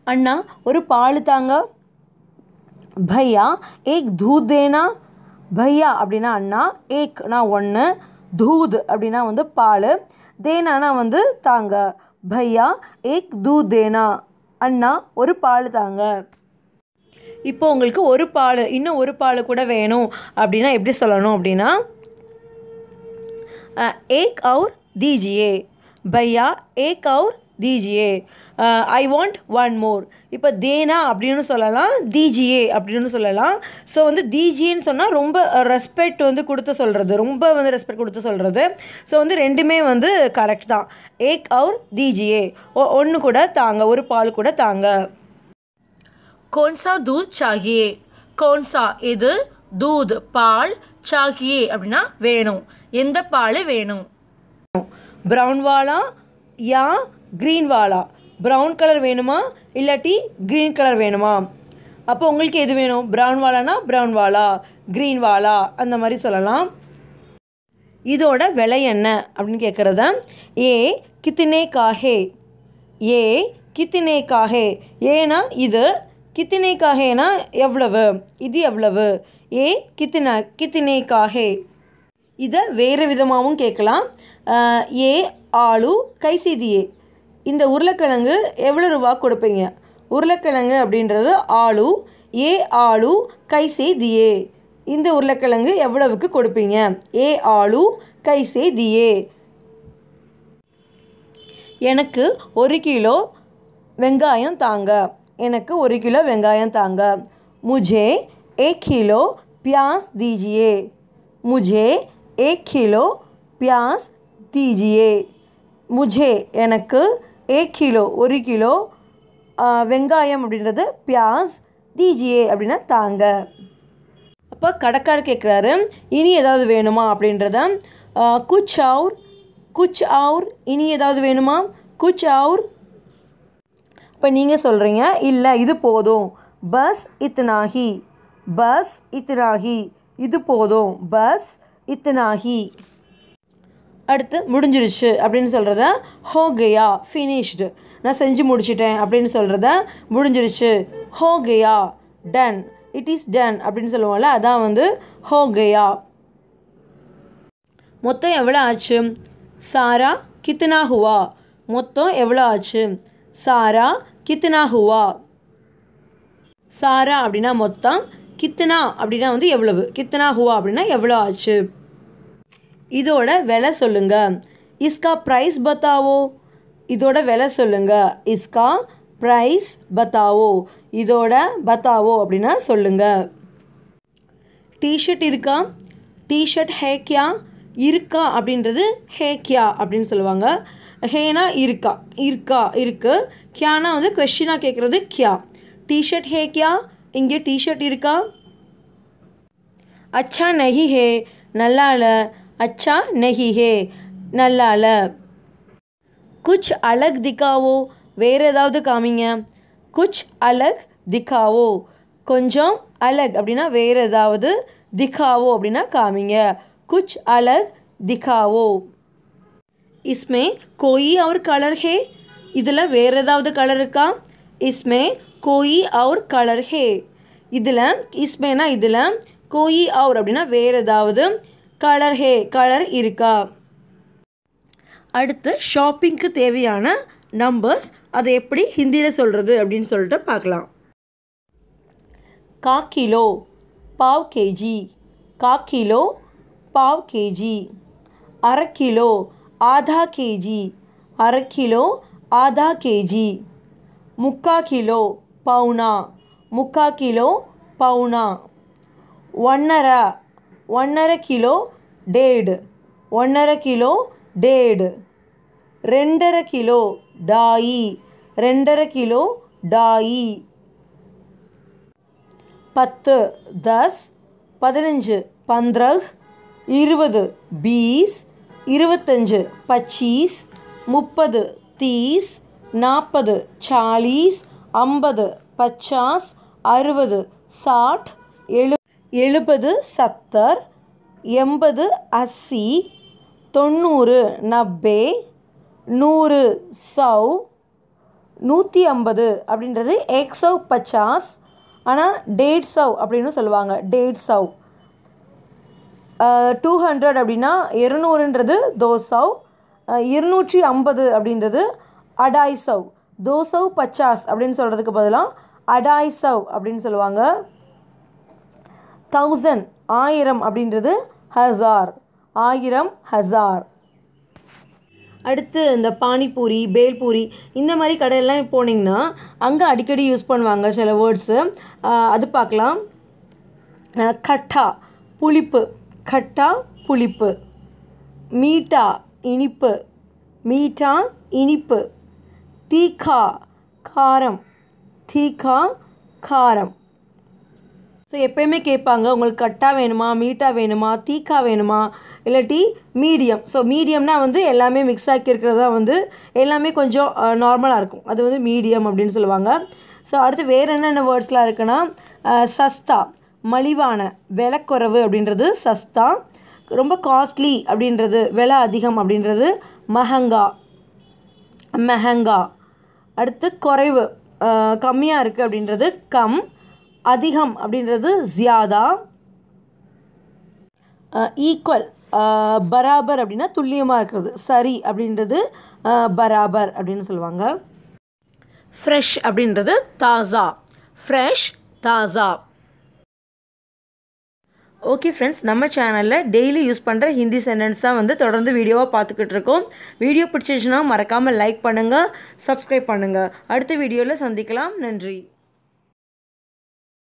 அண்ணா ஒரு பால் தாங்க பையா ஏக் தூத் தேனா பையா அப்படின்னா அண்ணா ஏக்னா ஒன்று தூத் அப்படின்னா வந்து பால் தேனானா வந்து தாங்க பையா ஏக் தூத் தேனா அண்ணா ஒரு பால் தாங்க இப்போ உங்களுக்கு ஒரு பால் இன்னும் ஒரு பால் கூட வேணும் அப்படின்னா எப்படி சொல்லணும் அப்படின்னா एक और दीजिए भैया एक और दीजिए ஐ வாண்ட் ஒன் மோர் இப்போ தேனா அப்படின்னு சொல்லலாம் தீஜியே அப்படின்னு சொல்லலாம் ஸோ வந்து தீஜியேன்னு சொன்னால் ரொம்ப ரெஸ்பெக்ட் வந்து கொடுத்து சொல்கிறது ரொம்ப வந்து ரெஸ்பெக்ட் கொடுத்து சொல்கிறது ஸோ வந்து ரெண்டுமே வந்து கரெக்ட் தான் ஏக் அவுர் தீஜியே ஒன்று கூட தாங்க ஒரு பால் கூட தாங்க கோன்சா தூத் சாகியே கோன்சா இது தூத் பால் சாகியே அப்படின்னா வேணும் எந்த பால் வேணும் ப்ரௌன் வாலா யா க்ரீன் வாலா ப்ரௌன் கலர் வேணுமா இல்லாட்டி க்ரீன் கலர் வேணுமா அப்போ உங்களுக்கு எது வேணும் ப்ரௌன் வாலானா ப்ரௌன் வாலா க்ரீன் வாலா அந்த மாதிரி சொல்லலாம் இதோட விலை என்ன அப்படின்னு கேட்குறத ஏ கித்தினே காஹே ஏ கித்தினே காஹே ஏன்னா இது கித்தினே காஹேனா எவ்வளவு இது எவ்வளவு ஏ கித்தின கித்தினே காஹே இதை வேறு விதமாகவும் கேட்கலாம் அஹ், ஏ ஆளு கைசீதியே இந்த உருளைக்கிழங்கு எவ்வளோ ரூபா கொடுப்பீங்க உருளைக்கிழங்கு அப்படின்றது ஆளு ஏ ஆளு கைசே தியே இந்த உருளைக்கிழங்கு எவ்வளவுக்கு கொடுப்பீங்க ஏ ஆளு கைசே தியே எனக்கு ஒரு கிலோ வெங்காயம் தாங்க எனக்கு ஒரு கிலோ வெங்காயம் தாங்க முझे एक किलो प्याज दीजिए मुझे एक किलो प्याज दीजिए मुझे எனக்கு एक கிலோ ஒரு கிலோ ஆ, வெங்காயம் அப்படின்றது பியாஸ் தீஜியே அப்படின்னா தாங்க அப்போ கடைக்காரர் கேட்குறாரு இனி ஏதாவது வேணுமா அப்படின்றத ஆ, குச் அவுர் குச் அவுர் இனி ஏதாவது வேணுமா குச் அவுர் இப்போ நீங்கள் சொல்கிறீங்க இல்லை இது போதும் பஸ் இத்தனாகி பஸ் இத்தனாகி இது போதும் பஸ் இத்தனாகி அடுத்து முடிஞ்சிருச்சு அப்படின்னு சொல்கிறத ஹோ கயா ஃபினிஷ்டு நான் செஞ்சு முடிச்சிட்டேன் அப்படின்னு சொல்கிறத முடிஞ்சிருச்சு ஹோ கயா டன் இட் இஸ் டன் அப்படின்னு சொல்லுவோம்ல அதான் வந்து ஹோ கயா மொத்தம் எவ்வளோ ஆச்சு சாரா கித்தனா ஹுவா மொத்தம் எவ்வளோ ஆச்சு சாரா கித்தனா ஹுவா சாரா அப்படின்னா மொத்தம் கித்தனா அப்படின்னா வந்து எவ்வளவு கித்தனா ஹுவா அப்படின்னா எவ்வளோ ஆச்சு இதோட விலை சொல்லுங்க இஸ்கா ப்ரைஸ் பத்தாவோ இதோட விலை சொல்லுங்க இஸ்கா ப்ரைஸ் பத்தாவோ இதோட பத்தாவோ அப்படின்னா சொல்லுங்க டிஷர்ட் இருக்கா டிஷர்ட் ஹே கியா இருக்கா அப்படின்றது ஹே கியா அப்படின்னு சொல்லுவாங்க ஹேனா இருக்கா இருக்கா இருக்கு கியானா வந்து கொஷினாக கேட்குறது கியா டிஷர்ட் ஹே கியா இங்கே டிஷர்ட் இருக்கா अच्छा नहीं है நல்லா இல்ல अच्छा नहीं है நல்லா இல்ல குச் அலக் திக்காவோ வேறு ஏதாவது காமிங்க குச் அலக் திக்காவோ கொஞ்சம் அலக் அப்படின்னா வேறு ஏதாவது திக்காவோ அப்படின்னா காமிங்க குச் அலக் திக்காவோ இஸ்மே கோயி और கலர் ஹே இதில் வேறு ஏதாவது கலர் இருக்கா இஸ்மே கோயி और கலர் ஹே இதில் இஸ்மேனா இதில் கோயி और அப்படின்னா வேறு ஏதாவது கலர் ஹே கலர் இருக்கா அடுத்து ஷாப்பிங்க்கு தேவையான நம்பர்ஸ் அதை எப்படி ஹிந்தியில் சொல்கிறது அப்படின்னு சொல்லிட்டு பார்க்கலாம் का किलो पाव के जी का किलो पाव के जी अर किलो आधा के जी अर किलो आधा के जी मुक्का किलो पौना मुक्का किलो पौना ஒன்னர ஒன்னரை கிலோ டேடு ஒன்னரை கிலோ டேடு ரெண்டரை கிலோ டாயி ரெண்டரை கிலோ டாயி பத்து தஸ் பதினஞ்சு பந்திரஹ் இருபது பீஸ் இருபத்தஞ்சு பச்சீஸ் முப்பது தீஸ் நாற்பது சாலீஸ் ஐம்பது பச்சாஸ் அறுபது சாட் எழு எழுபது சத்தர் எண்பது அஸ்ஸி தொண்ணூறு நப்பே நூறு சௌ நூற்றி ஐம்பது அப்படின்றது எக் சவ் பச்சாஸ் ஆனால் டேட் சவ் அப்படின்னு சொல்லுவாங்க டேட் சவ் டூ ஹண்ட்ரட் அப்படின்னா இருநூறுன்றது தோசவ் இருநூற்றி ஐம்பது அப்படின்றது அடாய் சவ் தோசவ் பச்சாஸ் அப்படின்னு சொல்கிறதுக்கு பதிலாக அடாய் சவ் அப்படின்னு சொல்லுவாங்க தௌசண்ட் ஆயிரம் அப்படின்றது ஹசார் ஆயிரம் ஹசார் அடுத்து இந்த பானிபூரி பேல்பூரி இந்த மாதிரி கடையெல்லாம் போனீங்கன்னா அங்கே அடிக்கடி யூஸ் பண்ணுவாங்க சில வேர்ட்ஸு அது பார்க்கலாம் அஹ் கட்டா புளிப்பு கட்டா புளிப்பு மீட்டா இனிப்பு மீட்டா இனிப்பு தீக்கா காரம் தீக்கா காரம் ஸோ எப்பயுமே கேட்பாங்க உங்களுக்கு கட்டா வேணுமா மீட்டா வேணுமா தீக்கா வேணுமா இல்லாட்டி மீடியம் ஸோ மீடியம்னா வந்து எல்லாமே மிக்ஸ் ஆக்கி இருக்கிறது தான் வந்து எல்லாமே கொஞ்சம் நார்மலாக இருக்கும் அது வந்து மீடியம் அப்படின்னு சொல்லுவாங்க ஸோ அடுத்து வேறு என்னென்ன வேர்ட்ஸ்லாம் இருக்குன்னா அஹ், சஸ்தா மலிவான விலைக்குறைவு அப்படின்றது சஸ்தா ரொம்ப காஸ்ட்லி அப்படின்றது விலை அதிகம் அப்படின்றது மஹங்கா மெஹங்கா அடுத்து குறைவு கம்மியாக இருக்குது அப்படின்றது கம் அதிகம் அப்படின்றது ஜியாதா ஈக்குவல் பராபர் அப்படின்னா துல்லியமாக இருக்கிறது சரி அப்படின்றது அஹ், பராபர் அப்படின்னு சொல்லுவாங்க ஃப்ரெஷ் அப்படின்றது தாசா ஃப்ரெஷ் தாசா ஓகே ஃப்ரெண்ட்ஸ் நம்ம சேனலில் டெய்லி யூஸ் பண்ணுற ஹிந்தி சென்டென்ஸ் தான் வந்து தொடர்ந்து வீடியோவாக பார்த்துக்கிட்டு இருக்கோம் வீடியோ பிடிச்சிச்சுன்னா மறக்காமல் லைக் பண்ணுங்கள் சப்ஸ்கிரைப் பண்ணுங்கள் அடுத்த வீடியோவில் சந்திக்கலாம் நன்றி